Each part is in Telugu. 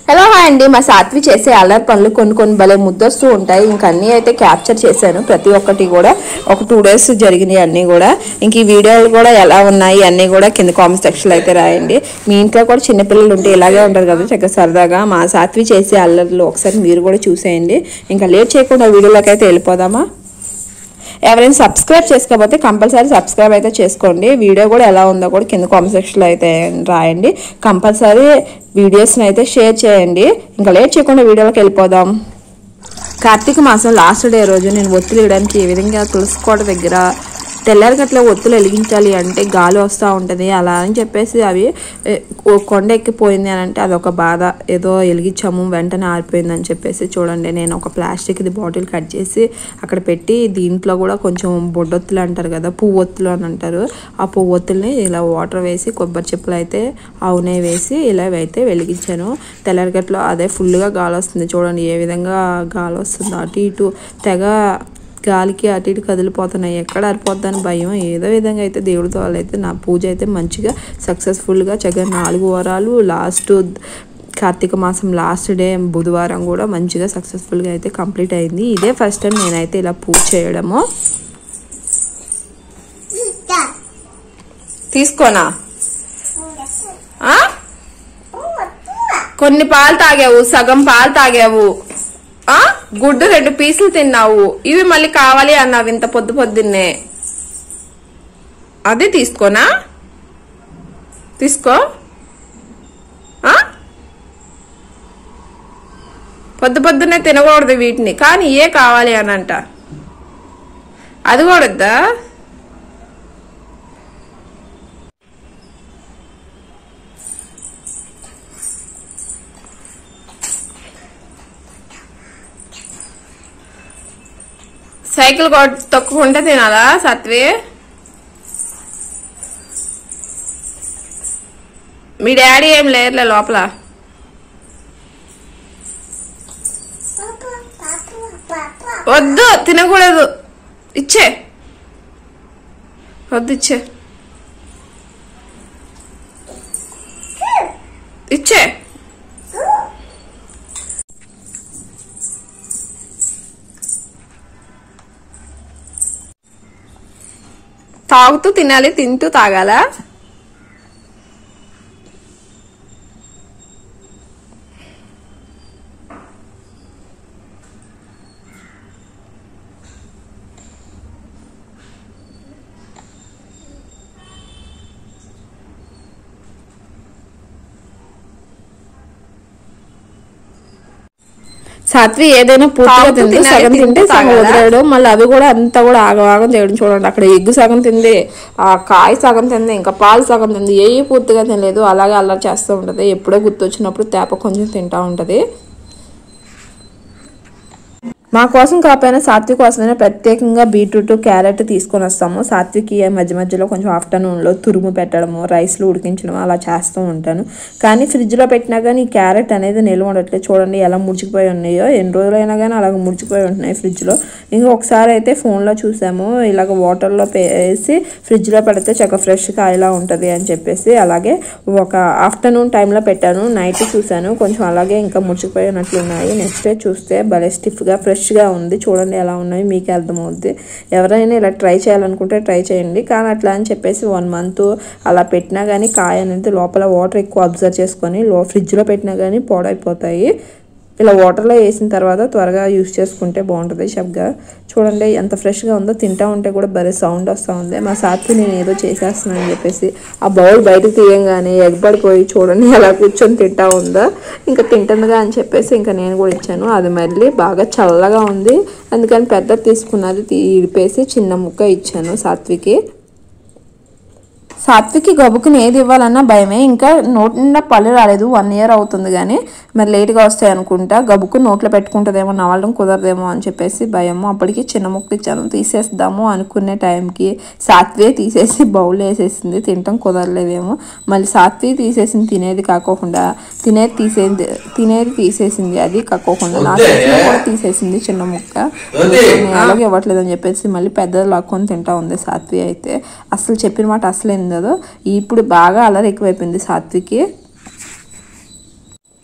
హలో హాయ్ అండి మా సాత్వి చేసే అల్లరి పనులు కొన్ని కొన్ని భలే ముద్దొస్తూ ఉంటాయి ఇంక అన్నీ అయితే క్యాప్చర్ చేశాను ప్రతి ఒక్కటి కూడా ఒక టూ డేస్ జరిగినాయి అన్నీ కూడా ఇంక ఈ వీడియోలు కూడా ఎలా ఉన్నాయి అన్నీ కూడా కింద కామెంట్ సెక్షన్లో అయితే రాయండి మీ ఇంట్లో కూడా చిన్నపిల్లలు ఉంటే ఇలాగే ఉంటారు కదా చక్కగా సరదాగా మా సాత్వి చేసే అల్లర్లు ఒకసారి మీరు కూడా చూసేయండి ఇంకా లేట్ చేయకుండా వీడియోలోకి అయితే వెళ్ళిపోదామా ఎవరైనా సబ్స్క్రైబ్ చేసుకోకపోతే కంపల్సరీ సబ్స్క్రైబ్ అయితే చేసుకోండి వీడియో కూడా ఎలా ఉందో కూడా కింద కామెంట్ సెక్షన్లో అయితే రాయండి కంపల్సరీ వీడియోస్ని అయితే షేర్ చేయండి ఇంకా లేట్ చేయకుండా వీడియోలోకి వెళ్ళిపోదాం కార్తీక మాసం లాస్ట్ డే రోజు నేను ఒత్తులు వేయడానికి ఏ విధంగా తులసి కోట దగ్గర తెల్లారిగట్ల ఒత్తులు వెలిగించాలి అంటే గాలి వస్తూ ఉంటుంది అలా అని చెప్పేసి అవి ఏ, ఓ కొండ ఎక్కిపోయింది అని అంటే అదొక బాధ ఏదో వెలిగించాము వెంటనే ఆరిపోయింది అని చెప్పేసి చూడండి నేను ఒక ప్లాస్టిక్ది బాటిల్ కట్ చేసి అక్కడ పెట్టి దీంట్లో కూడా కొంచెం బొడ్డొత్తులు అంటారు కదా పువ్వొత్తులు అని అంటారు ఆ పువ్వొత్తుల్ని ఇలా వాటర్ వేసి కొబ్బరి చెప్పులు అయితే ఆవునే వేసి ఇలా అయితే వెలిగించాను తెల్లారిగట్లో అదే ఫుల్గా గాలి వస్తుంది చూడండి ఏ విధంగా గాలి వస్తుందో అటు ఇటు తెగ గాలికి అటు ఇటు కదిలిపోతున్నాయి ఎక్కడ అరిపోద్దని భయం ఏదో విధంగా అయితే దేవుడితో వాళ్ళైతే నా పూజ అయితే మంచిగా సక్సెస్ఫుల్గా చక్కగా నాలుగు వారాలు లాస్ట్ కార్తీక మాసం లాస్ట్ డే బుధవారం కూడా మంచిగా సక్సెస్ఫుల్గా అయితే కంప్లీట్ అయింది ఇదే ఫస్ట్ టైం నేనైతే ఇలా పూజ చేయడము తీసుకోనా ఆ? కొన్ని పాలు తాగావు సగం పాలు తాగావు ఆ గుడ్డు రెండు పీసులు తిన్నావు ఇవి మళ్ళీ కావాలి అన్నావు ఇంత పొద్దు పొద్దున్నే అదే తీసుకోనా తీసుకో ఆ? పొద్దు పొద్దున్నే తినకూడదు వీటిని కానీ ఏ కావాలి అని అంట అది కూడా వద్దా సైకిల్ కొట్- తొక్కుకుంటే తినాలా సత్వి మీ డాడీ ఏం లేరులే లోపల వద్దు తినకూడదు ఇచ్చే వద్దు ఇచ్చే ఇచ్చే తాగుతూ తినాలి తింటూ తాగాలా సాత్వి ఏదైనా పూర్తిగా తాగుతూ తింటే తినాలి, సగం తింటూ తింటే సగం తాగాలా? వదిలేయడం మళ్ళీ అవి కూడా అంతా కూడా ఆగవాగం చేయడం చూడండి అక్కడ ఎగ్గు సగం తింది ఆ కాయ సగం తింది ఇంకా పాలు సగం తింది ఏ పూర్తిగా తినలేదు అలాగే అల్లరి చేస్తూ ఉంటది ఎప్పుడో గుర్తొచ్చినప్పుడు తేప కొంచెం తింటా ఉంటది మా కోసం కాకపోయినా సాత్విక్ కోసమైనా ప్రత్యేకంగా బీట్రూట్ క్యారెట్ తీసుకొని వస్తాము సాత్విక్ ఈ మధ్య మధ్యలో కొంచెం ఆఫ్టర్నూన్లో తురుము పెట్టడము రైస్లో ఉడికించడం అలా చేస్తూ ఉంటాను కానీ ఫ్రిడ్జ్లో పెట్టినా కానీ ఈ క్యారెట్ అనేది నిల్వ ఉండట్లేదు చూడండి ఎలా ముడిచిపోయి ఉన్నాయో ఎన్ని రోజులైనా కానీ అలాగ ముడిచిపోయి ఉంటున్నాయి ఫ్రిడ్జ్లో ఇంకా ఒకసారి అయితే ఫోన్లో చూసాము ఇలాగ వాటర్లో వేసి ఫ్రిడ్జ్లో పెడితే చక్కగా ఫ్రెష్ కాయలా ఉంటుంది అని చెప్పేసి అలాగే ఒక ఆఫ్టర్నూన్ టైంలో పెట్టాను నైట్ చూశాను కొంచెం అలాగే ఇంకా ముడిచిపోయినట్లు ఉన్నాయి నెక్స్ట్ డే చూస్తే భలే స్టిఫ్గా ఫ్రెష్గా ఉంది చూడండి ఎలా ఉన్నాయి మీకే అర్థమవుద్ది ఎవరైనా ఇలా ట్రై చేయాలనుకుంటే ట్రై చేయండి కానీ అట్లా అని చెప్పేసి వన్ మంత్ అలా పెట్టినా కానీ కాయ అనేది లోపల వాటర్ ఎక్కువ అబ్జర్వ్ చేసుకొని లో ఫ్రిడ్జ్లో పెట్టినా కానీ పాడైపోతాయి ఇలా వాటర్లో వేసిన తర్వాత త్వరగా యూస్ చేసుకుంటే బాగుంటుంది షబ్గా చూడండి ఎంత ఫ్రెష్గా ఉందో తింటా ఉంటే కూడా భలే సౌండ్ వస్తూ ఉంది మా సాత్వి నేను ఏదో చేసేస్తున్నాను అని చెప్పేసి ఆ బౌల్ బయటకు తీయంగానే ఎగబడిపోయి చూడండి ఎలా కూర్చొని తింటా ఉందో ఇంకా తింటుందిగా అని చెప్పేసి ఇంకా నేను కూడా ఇచ్చాను అది మళ్ళీ బాగా చల్లగా ఉంది అందుకని పెద్ద తీసుకున్నది తీ- ఇడిపేసి చిన్న ముక్క ఇచ్చాను సాత్వికి సాత్వికి గబుకుని ఏది ఇవ్వాలన్నా భయమే ఇంకా నోటి నిండా పళ్ళు రాలేదు వన్ ఇయర్ అవుతుంది కానీ మరి లేట్గా వస్తాయి అనుకుంటా గబుకు నోట్లో పెట్టుకుంటుందేమో నవ్వడం కుదరదేమో అని చెప్పేసి భయము అప్పటికి చిన్న ముక్క ఇచ్చాను తీసేద్దాము అనుకునే టైంకి సాత్వే తీసేసి బౌల్ వేసేసింది తినటం కుదరలేదేమో మళ్ళీ సాత్వి తీసేసింది తినేది కాకోకుండా తినేది తీసేది తినేది తీసేసింది అది కాకోకుండా నా చేతిలో కూడా తీసేసింది చిన్న ముక్క నేను అలాగే ఇవ్వట్లేదు అని చెప్పేసి మళ్ళీ పెద్దది లాక్కొని తింటా ఉంది సాత్వి అయితే అసలు చెప్పిన మాట అసలు ఏందో ఇప్పుడు బాగా అలరి ఎక్కువైపోయింది సాత్వికి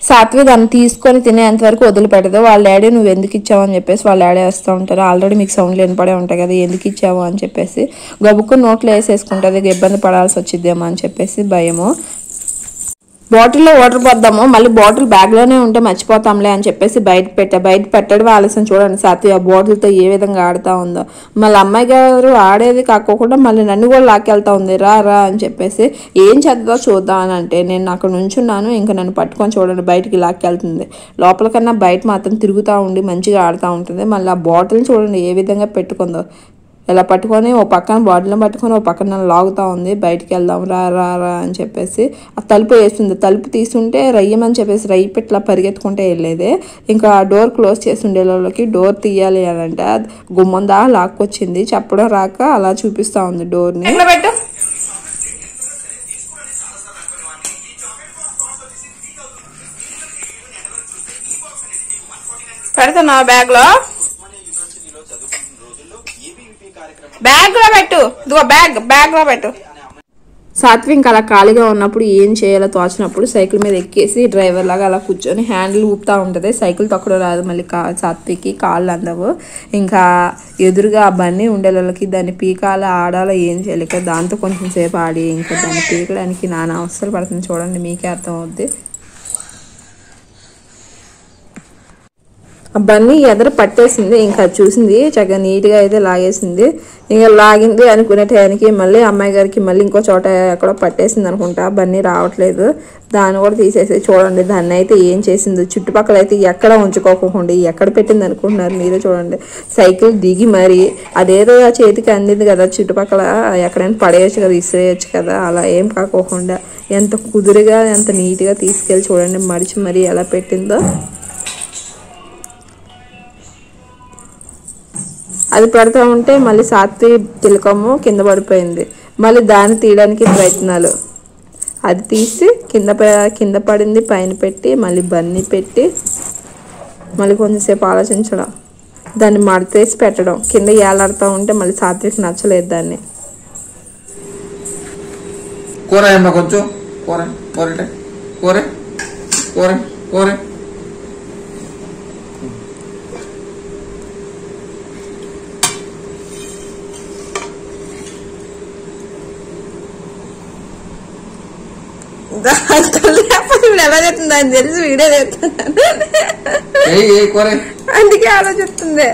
సాత్వి దాన్ని తీసుకొని తినేంత వరకు వదిలిపెట్టదు వాళ్ళ డాడీ నువ్వు ఎందుకు ఇచ్చావు అని చెప్పేసి వాళ్ళ డాడీ వస్తూ ఉంటారు ఆల్రెడీ మీకు సౌండ్లు వినపడే ఉంటాయి కదా ఎందుకు ఇచ్చావు అని చెప్పేసి గబుక్కు నోట్లో వేసేసుకుంటుంది ఇబ్బంది పడాల్సి వచ్చిద్దేమో అని చెప్పేసి భయము బాటిల్లో వాటర్ పోద్దాము మళ్ళీ బాటిల్ బ్యాగ్లోనే ఉంటే మర్చిపోతాంలే అని చెప్పేసి బయట పెట్టా బయట పెట్టడం ఆలస్యం చూడండి సాత్వి ఆ బాటిల్తో ఏ విధంగా ఆడుతూ ఉందో మళ్ళీ అమ్మాయి గారు ఆడేది కాకోకుండా మళ్ళీ నన్ను కూడా లాక్కెళ్తా ఉంది రా రా అని చెప్పేసి ఏం చేద్దాం చూద్దాం అని అంటే నేను అక్కడ నుంచున్నాను ఇంకా నన్ను పట్టుకొని చూడండి బయటికి లాక్కెళ్తుంది లోపల కన్నా బయట మాత్రం తిరుగుతూ ఉండి మంచిగా ఆడుతూ ఉంటుంది మళ్ళీ ఆ బాటిల్ చూడండి ఏ విధంగా పెట్టుకుందో ఇలా పట్టుకొని ఓ పక్కన బాటిల్ని పట్టుకొని ఓ పక్కన నన్ను లాగుతూ ఉంది బయటికి వెళ్దాం రా రా రా అని చెప్పేసి ఆ తలుపు వేస్తుంది తలుపు తీసుంటే రయ్యమని చెప్పేసి రయ్యి పెట్లా పరిగెత్తుకుంటే వెళ్ళేదే ఇంకా ఆ డోర్ క్లోజ్ చేసి ఉండేలోకి డోర్ తీయాలి అని అంటే గుమ్మం దా లాక్కొచ్చింది చెప్పడం రాక అలా చూపిస్తా ఉంది డోర్ని పెట్టు పెడతా బ్యాగ్ లో బ్యాగ్ లో పెట్టు ఇదిగో బ్యాగ్ బ్యాగ్ లో పెట్టు సాత్వి ఇంకా అలా ఖాళీగా ఉన్నప్పుడు ఏం చేయాలో తోచినప్పుడు సైకిల్ మీద ఎక్కేసి డ్రైవర్ లాగా అలా కూర్చొని హ్యాండిల్ ఊపుతా ఉంటుంది సైకిల్ తొక్కడం రాదు మళ్ళీ కా సాత్వికి కాళ్ళు అందవు ఇంకా ఎదురుగా ఆ బండి ఉండే వాళ్ళకి దాన్ని పీకాల ఆడాలో ఏం చేయలేక దాంతో కొంచెం సేపు ఆడి ఇంకా దాన్ని పీకడానికి నానా అవసరం పడుతుంది చూడండి మీకే అర్థం అవుద్ది ఆ బన్నీ ఎదర పట్టేసింది ఇంకా చూసింది చక్కగా నీట్గా అయితే లాగేసింది ఇంకా లాగింది అనుకునే టైంకి మళ్ళీ అమ్మాయి గారికి మళ్ళీ ఇంకో చోట ఎక్కడో పట్టేసింది అనుకుంటా బన్నీ రావట్లేదు దాన్ని కూడా తీసేసి చూడండి దాన్ని అయితే ఏం చేసిందో చుట్టుపక్కల అయితే ఎక్కడ ఉంచుకోకుండా ఎక్కడ పెట్టింది అనుకుంటున్నారు మీరే చూడండి సైకిల్ దిగి మరి అదేదో ఆ చేతికి అందింది కదా చుట్టుపక్కల ఎక్కడైనా పడేయచ్చు కదా ఇసిరేయచ్చు కదా అలా ఏం కాకోకుండా ఎంత కుదురుగా ఎంత నీట్గా తీసుకెళ్ళి చూడండి మడిచి మరి ఎలా పెట్టిందో అది పెడతా ఉంటే మళ్ళీ సాత్వి తిలకము కింద పడిపోయింది మళ్ళీ దాన్ని తీయడానికి ప్రయత్నాలు అది తీసి కింద ప- కింద పడింది పైన పెట్టి మళ్ళీ బన్నీ పెట్టి మళ్ళీ కొంచెంసేపు ఆలోచించడం దాన్ని మడతేసి పెట్టడం కింద ఏలాడుతూ ఉంటే మళ్ళీ సాత్వికి నచ్చలేదు దాన్ని కూర ఏమ్మా కొంచెం కూర కూర కూర కూర కూర ఎలా చెప్తుంది అని తెలిసి వీడియో చెప్తున్నాను ఏ ఏ కూర అందుకే ఆలోచిస్తుంది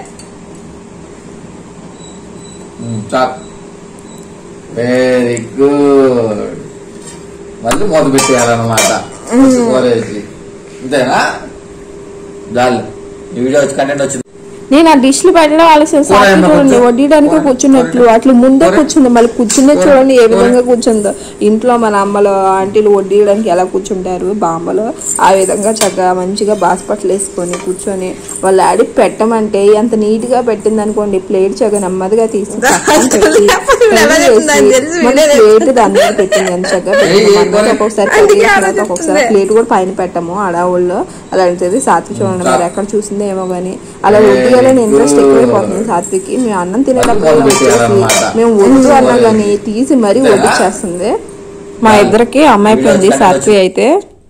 ఉమ్, చాలు వెరీ గుడ్ మళ్ళీ మూత పెట్టేయాలన్నమాట ఫస్ట్ కూర వేసి అంతేనా చాలు ఈ వీడియో వచ్చి కంటెంట్ వచ్చింది నేను ఆ డిష్లు పెట్టడం ఆలస్యం సాక్షి కూర చూడండి కొంచెం. వడ్డీయడానికి కూర. కూర్చున్నట్లు అట్లా ముందే కూర. కూర్చుంది మళ్ళీ కూర్చుందే కూర. చూడండి ఏ కూర. విధంగా కూర్చుందో ఇంట్లో మన అమ్మలు ఆంటీలు వడ్డీయడానికి ఎలా కూర్చుంటారు బామ్మలు ఆ విధంగా చక్కగా మంచిగా బాస్పట్లు వేసుకొని కూర్చొని వాళ్ళ ఆడి పెట్టమంటే ఎంత నీట్ గా పెట్టింది అనుకోండి ప్లేట్ చక్కగా నెమ్మదిగా తీసి పక్కన పెట్టి, కర్రీ వేసి, మళ్ళీ ప్లేట్ దాని మీద పెట్టింది ఎంత చక్కగా పెట్టింది. ఏ, ఏ, మనమైతే ఒక్కొక్కసారి కర్రీ వేసిన తర్వాత ఒక్కొక్కసారి ప్లేట్ కూడా పైన పెట్టము అడావుల్లో అలాంటిది సాత్వి చూడండి మరి ఎక్కడ చూసిందో ఏమో కానీ అలా వడ్డీయాలని ఇంట్రెస్ట్ ఎక్కువైపోతుంది సాత్వికి మేము అన్నం తినేటప్పుడు మొదలు వచ్చేసి పెట్టేయాలన్నమాట. మేము వద్దు అన్నా కానీ తీసి మరీ వడ్డిచ్చేస్తుంది మా ఇద్దరికి అమ్మాయి పోయింది సాత్వి అయితే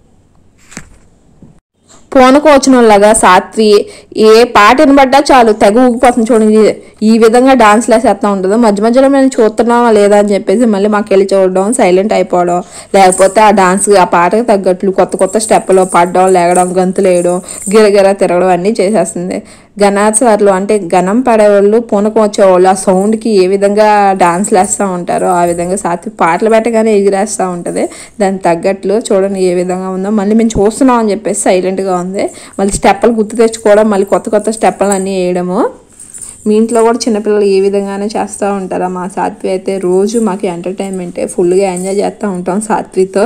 పోనకు వచ్చిన వాళ్ళగా సాత్వి ఏ పాట వినబడ్డా చాలు తెగ ఊగిపోతుంది చూడండి ఈ విధంగా డాన్స్ వేసేస్తా ఉంటుంది మధ్య మధ్యలో మేము చూస్తున్నామా లేదా అని చెప్పేసి మళ్ళీ మాకు వెళ్ళి చూడడం సైలెంట్ అయిపోవడం లేకపోతే ఆ డాన్స్ ఆ పాటకు తగ్గట్లు కొత్త కొత్త స్టెప్లు పడడం లేగడం గంతులు వేయడం గిరగిర తిరగడం అన్నీ చేసేస్తుంది గణాచారులు అంటే గణం పడేవాళ్ళు పూనకం వచ్చేవాళ్ళు ఆ సౌండ్కి ఏ విధంగా డాన్స్లు వేస్తూ ఉంటారో ఆ విధంగా సాత్వి పాటలు పెట్టగానే ఎగిరేస్తూ ఉంటుంది దానికి తగ్గట్లు చూడండి ఏ విధంగా ఉందో మళ్ళీ మేము చూస్తున్నాం అని చెప్పేసి సైలెంట్గా ఉంది మళ్ళీ స్టెప్పులు గుర్తు తెచ్చుకోవడం మళ్ళీ కొత్త కొత్త స్టెప్పులు అన్నీ వేయడము మీ ఇంట్లో కూడా చిన్నపిల్లలు ఏ విధంగానే చేస్తూ ఉంటారా మా సాత్వి అయితే రోజు మాకు ఎంటర్టైన్మెంటే ఫుల్గా ఎంజాయ్ చేస్తూ ఉంటాం సాత్వితో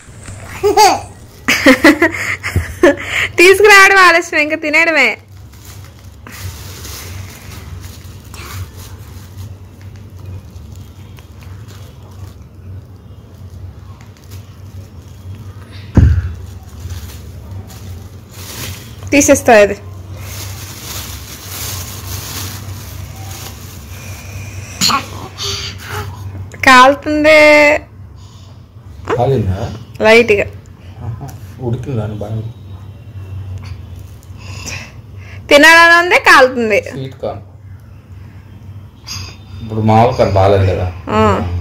తీసుకురావడం ఆలస్యం ఇంకా తినేయడమే తీసేస్తా ఇది కాలుతుంది కాలిందా లైట్గా ఉడికిందా బాగా తినాలని ఉంది కాలుతుంది స్వీట్ కార్న్ ఇప్పుడు మామూలు కార్న్ బాగాలేదు కదా ఆ.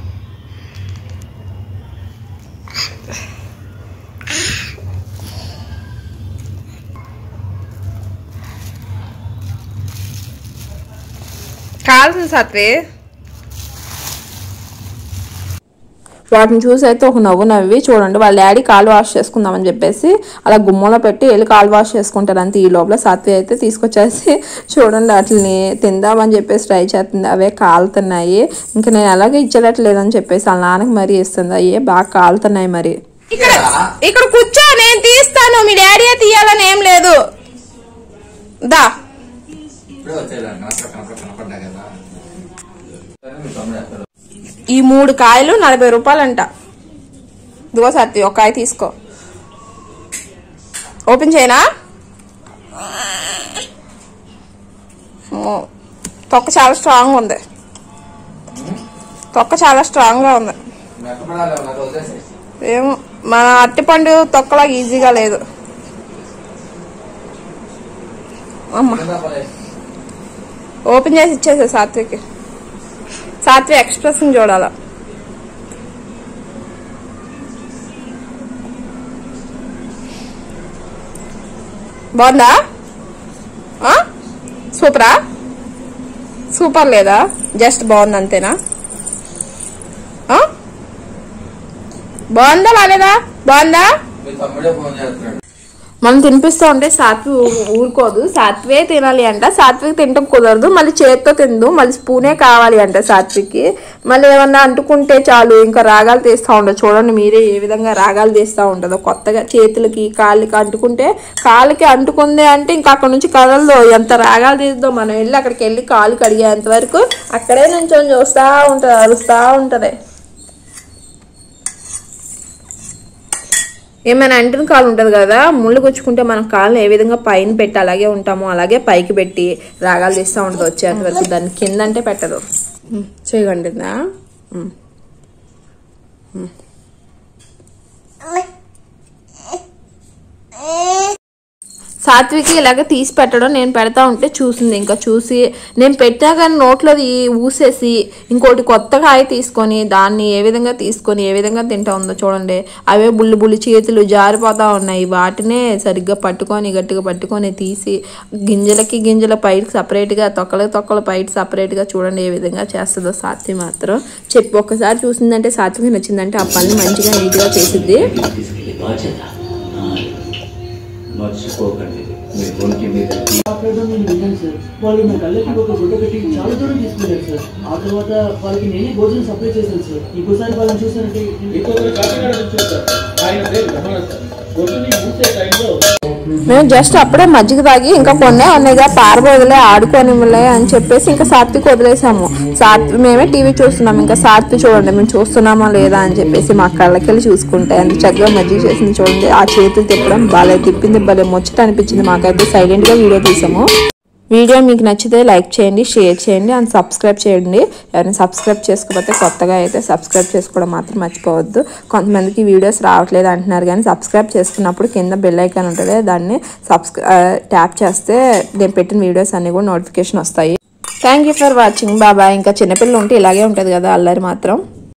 కాలుతుంది సత్వి వాటిని చూసి అయితే ఒక నవ్వు నవ్వి చూడండి వాళ్ళ డాడీ కాలు వాష్ చేసుకుందామని చెప్పేసి అలా గుమ్మంలో పెట్టి వెళ్ళి కాలు వాష్ చేసుకుంటారు అంతే ఈ లోపల సాత్వి అయితే తీసుకొచ్చేసి చూడండి వాటిని తిందామని చెప్పేసి ట్రై చేస్తుంది అవే కాలుతున్నాయి ఇంకా నేను అలాగే ఇచ్చేటట్లేదని చెప్పేసి వాళ్ళ నాన్నకి మరీ ఇస్తుంది అయ్యే బాగా కాలుతున్నాయి మరి ఇక్కడ ఇక్కడ కూర్చో నేను తీస్తాను మీ డాడీ తీయాలని ఏం లేదు దా ఇప్పుడే వచ్చేదాన్ని కనపడ కనపడ కనపడ్డా కదా సరే, మీ తమ్ముడు ఎక్కడ? ఈ మూడు కాయలు నలభై రూపాయలంట ఇదిగో సత్తి ఒక కాయ తీసుకో ఓపెన్ చేయనా అమ్మో, తొక్క చాలా స్ట్రాంగ్ ఉంది తొక్క చాలా స్ట్రాంగ్ గా ఉంది నువ్వు ఎక్కడ పడాలి నాకు వదిలేసేయ్. ఏమో మన అరటిపండు తొక్కలా ఈజీగా లేదు అమ్మ కింద పడేయ్. ఓపెన్ చేసి ఇచ్చేసా సాత్విక్ సాత్విక్ ఎక్స్ప్రెస్ చూడాల బాగుందా ఆ? సూపరా సూపర్ లేదా జస్ట్ బాగుంది అంతేనా ఆ? బాగుందా బాగాలేదా బాగుందా మీ తమ్ముడే ఫోన్ చేస్తున్నాడు మనం తినిపిస్తూ ఉంటే సాత్వి ఊ- ఊరుకోదు సాత్వే తినాలి అంట సాత్విక్ తినటం కుదరదు మళ్ళీ చేత్తో తిందు మళ్ళీ స్పూనే కావాలి అంట సాత్విక్కి మళ్ళీ ఏమన్నా అంటుకుంటే చాలు ఇంకా రాగాలు తీస్తూ ఉండదు చూడండి మీరే ఏ విధంగా రాగాలు తీస్తూ ఉంటుందో కొత్తగా చేతులకి కాళ్ళకి అంటుకుంటే కాళ్ళకి అంటుకుంది అంటే ఇంకా అక్కడ నుంచి కదలదు ఎంత రాగాలు తీద్దో మనం వెళ్ళి అక్కడికి వెళ్ళి కాలు కడిగేంత వరకు అక్కడే నుంచి చూస్తూ ఉంటుంది అరుస్తూ ఉంటుంది ఏమైనా అంటిన కాలు ఉంటుంది కదా ముళ్ళు గుచ్చుకుంటే మనం కాళ్ళని ఏ విధంగా పైన పెట్టి అలాగే ఉంటామో అలాగే పైకి పెట్టి రాగాలు తీస్తూ ఉంటుంది వచ్చేంత వరకు దాన్ని కింద అంటే పెట్టదు ఉమ్, చేయగండినా ఉమ్. ఉమ్. సాత్వికి ఇలాగ తీసి పెట్టడం నేను పెడతా ఉంటే చూసింది ఇంకా చూసి నేను పెట్టా కానీ నోట్లోది ఊసేసి ఇంకోటి కొత్త కాయ తీసుకొని దాన్ని ఏ విధంగా తీసుకొని ఏ విధంగా తింటా ఉందో చూడండి అవే బుల్లి బుల్లి చేతులు జారిపోతా ఉన్నాయి వాటినే సరిగ్గా పట్టుకొని గట్టిగా పట్టుకొని తీసి గింజలకి గింజల పైట్ సపరేట్గా తొక్కలకి తొక్కల పైట్ సపరేట్గా చూడండి ఏ విధంగా చేస్తుందో సాత్వి మాత్రం చెప్పి ఒక్కసారి చూసిందంటే సాత్వికి నచ్చిందంటే ఆ పని మంచిగా నీట్గా చేసిద్ది తీసుకెళ్ళి బాధ్యత నాది. మర్చిపోకండి మీ ఒంటి మీద మాట్లాడడం నేను విన్నాను సార్ వాళ్ళు నా కళ్ళకి ఒక గుడ్డ పెట్టి చాలా దూరం తీసుకెళ్ళారు సార్ ఆ తర్వాత వాళ్ళకి నేనే భోజనం సప్లై చేశాను సార్ ఇంకోసారి వాళ్ళని చూసానంటే ఇంకొకరు కాకినాడ నుంచి వచ్చారు ఆయన పేరు రమణ సార్ గొడ్డుని మూసే టైంలో మేము జస్ట్ అప్పుడే మజ్జిగ తాగి ఇంకా కొన్నే ఉన్నాయిగా పారబోదులే ఆడుకోనివ్వలే అని చెప్పేసి ఇంకా సాత్విక్ వదిలేసాము సాత్వి మేమే టీవీ చూస్తున్నాం ఇంకా సాత్వి చూడండి మేము చూస్తున్నామా లేదా అని చెప్పేసి మా కళ్ళకెళ్ళి చూసుకుంటే అంత చక్కగా మజ్జిగ చేసింది చూడండి ఆ చేతులు తిప్పడం బాగా తిప్పింది భలే ముచ్చట అనిపించింది మాకైతే సైలెంట్ గా వీడియో తీసాము వీడియో మీకు నచ్చితే లైక్ చేయండి షేర్ చేయండి అండ్ సబ్స్క్రైబ్ చేయండి ఎవరైనా సబ్స్క్రైబ్ చేసుకోకపోతే కొత్తగా అయితే సబ్స్క్రైబ్ చేసుకోవడం మాత్రం మర్చిపోవద్దు కొంతమందికి వీడియోస్ రావట్లేదు అంటున్నారు కానీ సబ్స్క్రైబ్ చేసుకున్నప్పుడు కింద బెల్ ఐకాన్ ఉంటుంది దాన్ని సబ్స్క్రై ట్యాప్ చేస్తే నేను పెట్టిన వీడియోస్ అన్ని కూడా నోటిఫికేషన్ వస్తాయి థ్యాంక్ యూ ఫర్ వాచింగ్ బాబా ఇంకా చిన్నపిల్లలు ఉంటే ఇలాగే ఉంటుంది కదా అల్లరి మాత్రం